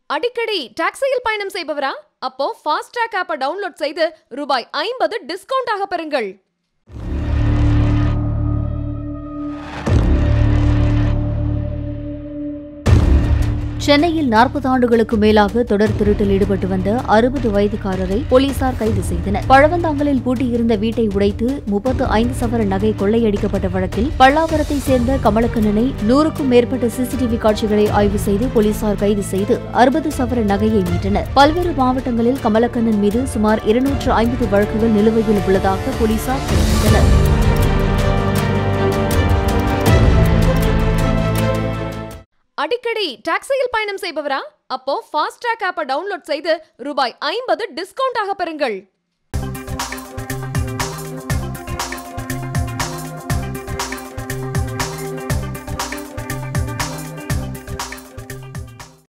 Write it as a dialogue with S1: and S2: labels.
S1: அடிக்கடி டாக்ஸியில் பயணம் செய்பவரா அப்போ ஃபாஸ்ட் ட்ராக் ஆப்பை டவுன்லோட் செய்து ரூபாய் ஐம்பது டிஸ்கவுண்ட் ஆக பெறுங்கள்
S2: சென்னையில் நாற்பது ஆண்டுகளுக்கு மேலாக தொடர் திருட்டில் ஈடுபட்டு வந்த அறுபது வயதுக்காரரை போலீசார் கைது செய்தனர் பழவந்தாங்கலில் பூட்டியிருந்த வீட்டை உடைத்து முப்பத்து ஐந்து சவர நகை கொள்ளையடிக்கப்பட்ட வழக்கில் பல்லாவரத்தை சேர்ந்த கமலக்கண்ணனை நூறுக்கும் மேற்பட்ட சிசிடிவி காட்சிகளை ஆய்வு செய்து போலீசார் கைது செய்து அறுபது சவர நகையை மீட்டனர் பல்வேறு மாவட்டங்களில் கமலக்கண்ணன் மீது சுமார் இருநூற்று ஐம்பது வழக்குகள் நிலுவையில் உள்ளதாக போலீசார் தெரிவித்தனர்
S1: அடிக்கடி டாக்ஸியில் பயணம் செய்பவரா அப்போ ஃபாஸ்ட் ட்ராக் ஆப்பை டவுன்லோட் செய்து ரூபாய் ஐம்பது டிஸ்கவுண்ட் ஆக பெறுங்கள்